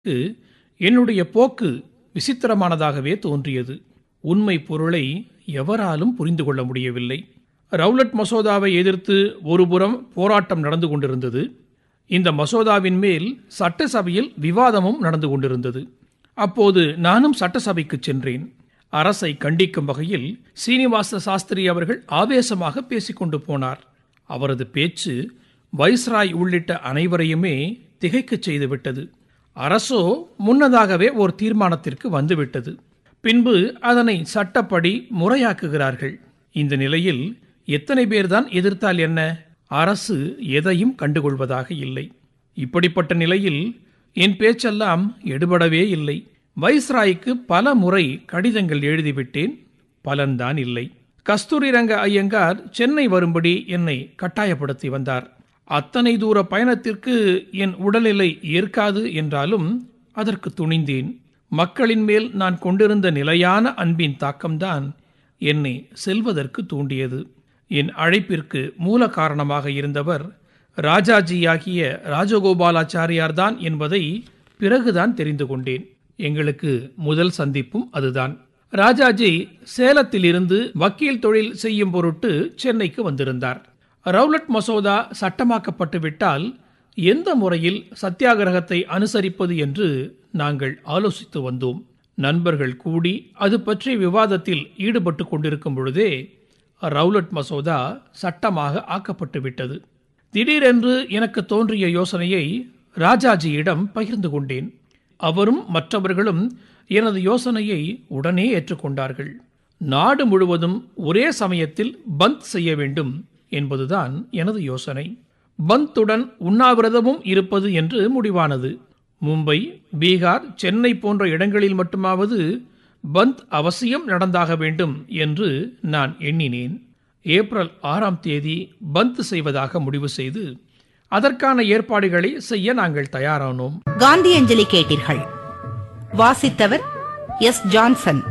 க்கு என்னுடைய போக்கு விசித்திரமானதாகவே தோன்றியது உண்மை பொருளை எவராலும் புரிந்து கொள்ள முடியவில்லை ரவுலட் மசோதாவை எதிர்த்து ஒருபுறம் போராட்டம் நடந்து கொண்டிருந்தது இந்த மசோதாவின் மேல் சட்டசபையில் விவாதமும் நடந்து கொண்டிருந்தது அப்போது நானும் சட்டசபைக்கு சென்றேன் அரசை கண்டிக்கும் வகையில் சீனிவாச சாஸ்திரி அவர்கள் ஆவேசமாக பேசிக்கொண்டு போனார் அவரது பேச்சு வைஸ்ராய் உள்ளிட்ட அனைவரையுமே திகைக்கச் செய்துவிட்டது அரசோ முன்னதாகவே ஒரு தீர்மானத்திற்கு வந்துவிட்டது பின்பு அதனை சட்டப்படி முறையாக்குகிறார்கள் இந்த நிலையில் எத்தனை பேர்தான் எதிர்த்தால் என்ன அரசு எதையும் கண்டுகொள்வதாக இல்லை இப்படிப்பட்ட நிலையில் என் பேச்செல்லாம் எடுபடவே இல்லை வைஸ்ராய்க்கு பல முறை கடிதங்கள் எழுதிவிட்டேன் பலன்தான் இல்லை கஸ்தூரி ரங்க ஐயங்கார் சென்னை வரும்படி என்னை கட்டாயப்படுத்தி வந்தார் அத்தனை தூர பயணத்திற்கு என் உடல்நிலை ஏற்காது என்றாலும் அதற்கு துணிந்தேன் மக்களின் மேல் நான் கொண்டிருந்த நிலையான அன்பின் தாக்கம்தான் என்னை செல்வதற்கு தூண்டியது என் அழைப்பிற்கு மூல காரணமாக இருந்தவர் ராஜாஜியாகிய ராஜகோபாலாச்சாரியார்தான் என்பதை பிறகுதான் தெரிந்து கொண்டேன் எங்களுக்கு முதல் சந்திப்பும் அதுதான் ராஜாஜி சேலத்திலிருந்து வக்கீல் தொழில் செய்யும் பொருட்டு சென்னைக்கு வந்திருந்தார் ரவுலட் மசோதா சட்டமாக்கப்பட்டு விட்டால் எந்த முறையில் சத்தியாகிரகத்தை அனுசரிப்பது என்று நாங்கள் ஆலோசித்து வந்தோம் நண்பர்கள் கூடி அது பற்றிய விவாதத்தில் ஈடுபட்டு கொண்டிருக்கும் பொழுதே ரவுலட் மசோதா சட்டமாக ஆக்கப்பட்டு விட்டது திடீரென்று எனக்கு தோன்றிய யோசனையை ராஜாஜியிடம் பகிர்ந்து கொண்டேன் அவரும் மற்றவர்களும் எனது யோசனையை உடனே ஏற்றுக்கொண்டார்கள் நாடு முழுவதும் ஒரே சமயத்தில் பந்த் செய்ய வேண்டும் என்பதுதான் எனது யோசனை பந்துடன் உண்ணாவிரதமும் இருப்பது என்று முடிவானது மும்பை பீகார் சென்னை போன்ற இடங்களில் மட்டுமாவது பந்த் அவசியம் நடந்தாக வேண்டும் என்று நான் எண்ணினேன் ஏப்ரல் ஆறாம் தேதி பந்த் செய்வதாக முடிவு செய்து அதற்கான ஏற்பாடுகளை செய்ய நாங்கள் தயாரானோம் காந்தி அஞ்சலி கேட்டீர்கள் வாசித்தவர் எஸ் ஜான்சன்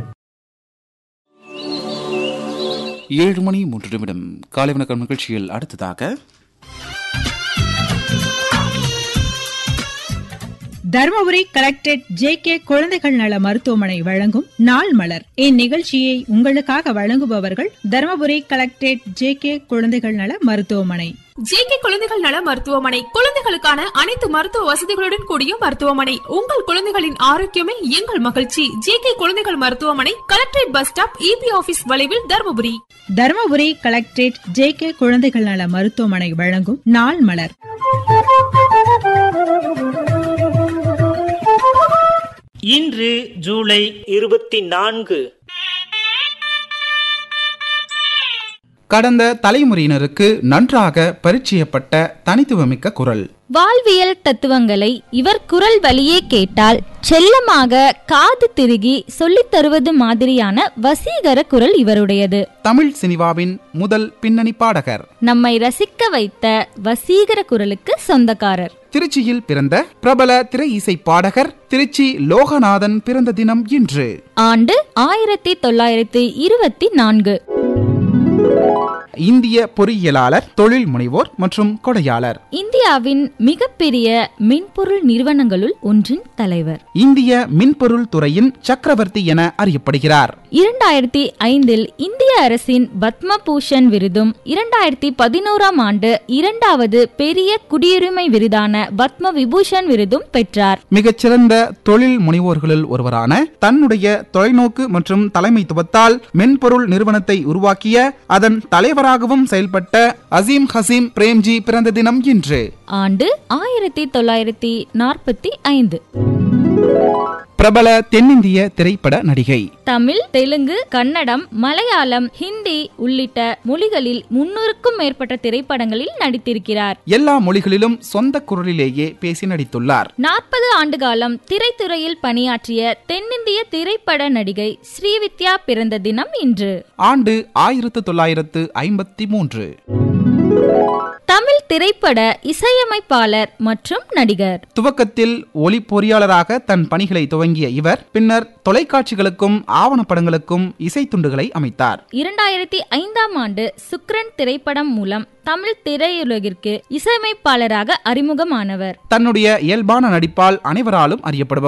ஏழு மணி மூன்று நிமிடம் காலை வணக்கம் நிகழ்ச்சியில் அடுத்ததாக தருமபுரி கலெக்டரேட் ஜே கே குழந்தைகள் நல மருத்துவமனை வழங்கும் நாள் மலர் இந்நிகழ்ச்சியை உங்களுக்காக வழங்குபவர்கள் தருமபுரி கலெக்டரேட் ஜே கே குழந்தைகள் நல மருத்துவமனை ஜேகே குழந்தைகள் நல மருத்துவமனை குழந்தைகளுக்கான அனைத்து மருத்துவ வசதிகளுடன் கூடிய மருத்துவமனை உங்கள் குழந்தைகளின் ஆரோக்கியமே எங்கள் மகிழ்ச்சி ஜேகே குழந்தைகள் மருத்துவமனை collectorate bus stop E B வளைவில் Dharmapuri Dharmapuri collectorate J K குழந்தைகள் நல மருத்துவமனை வழங்கும் நாள் மலர் இன்று ஜூலை இருபத்தி நான்கு கடந்த தலைமுறையினருக்கு நன்றாக பரிச்சயப்பட்ட தனித்துவமிக்க குரல் வாழ்வியல் தத்துவங்களை இவர் குரல் வழியே கேட்டால் செல்லமாக காது திருகி சொல்லித் தருவது மாதிரியான வசீகர குரல் இவருடையது தமிழ் சினிமாவின் முதல் பின்னணி பாடகர் நம்மை ரசிக்க வைத்த வசீகர குரலுக்கு சொந்தக்காரர் திருச்சியில் பிறந்த பிரபல திரை இசை பாடகர் திருச்சி லோகநாதன் பிறந்த தினம் இன்று ஆண்டு ஆயிரத்தி தொள்ளாயிரத்தி இருபத்தி நான்கு இந்திய பொறியியலாளர் தொழில் முனைவோர் மற்றும் கொடையாளர் இந்தியாவின் மிகப்பெரிய மென்பொருள் நிறுவனங்களுள் ஒன்றின் தலைவர் இந்திய மின்பொருள் துறையின் சக்கரவர்த்தி என அறியப்படுகிறார் இரண்டாயிரத்தி ஐந்தில் இந்திய அரசின் பத்ம பூஷன் விருதும் இரண்டாயிரத்தி பதினோராம் ஆண்டு இரண்டாவது பெரிய குடியுரிமை விருதான பத்ம விபூஷன் விருதும் பெற்றார் மிகச்சிறந்த தொழில் முனைவோர்களுள் ஒருவரான தன்னுடைய தொலைநோக்கு மற்றும் தலைமைத்துவத்தால் மென்பொருள் நிறுவனத்தை உருவாக்கிய அதன் தலைவராகவும் செயல்பட்ட அசீம் ஹசீம் பிரேம்ஜி பிறந்த தினம் இன்று ஆண்டு ஆயிரத்தி தொள்ளாயிரத்தி நாற்பத்தி ஐந்து பிரபல தென்னிந்திய திரைப்பட நடிகை தமிழ் தெலுங்கு கன்னடம் மலையாளம் ஹிந்தி உள்ளிட்ட மொழிகளில் முன்னூறுக்கும் மேற்பட்ட திரைப்படங்களில் நடித்திருக்கிறார் எல்லா மொழிகளிலும் சொந்த குரலிலேயே பேசி நடித்துள்ளார் நாற்பது ஆண்டு காலம் திரைத்துறையில் பணியாற்றிய தென்னிந்திய திரைப்பட நடிகை ஸ்ரீவித்யா பிறந்த தினம் இன்று ஆண்டு ஆயிரத்து தொள்ளாயிரத்து ஐம்பத்தி மூன்று தமிழ் திரைப்பட இசையமைப்பாளர் மற்றும் நடிகர் துவக்கத்தில் ஒளி பொறியாளராக தன் பணிகளை துவங்கிய இவர் பின்னர் தொலைக்காட்சிகளுக்கும் ஆவணப்படங்களுக்கும் இசைத்துண்டுகளை அமைத்தார் இரண்டாயிரத்தி ஐந்தாம் ஆண்டு சுக்ரன் திரைப்படம் மூலம் தமிழ் திரையுலகிற்கு இசையமைப்பாளராக அறிமுகமானவர் தன்னுடைய இயல்பான நடிப்பால் அனைவராலும் அறியப்படுபவர்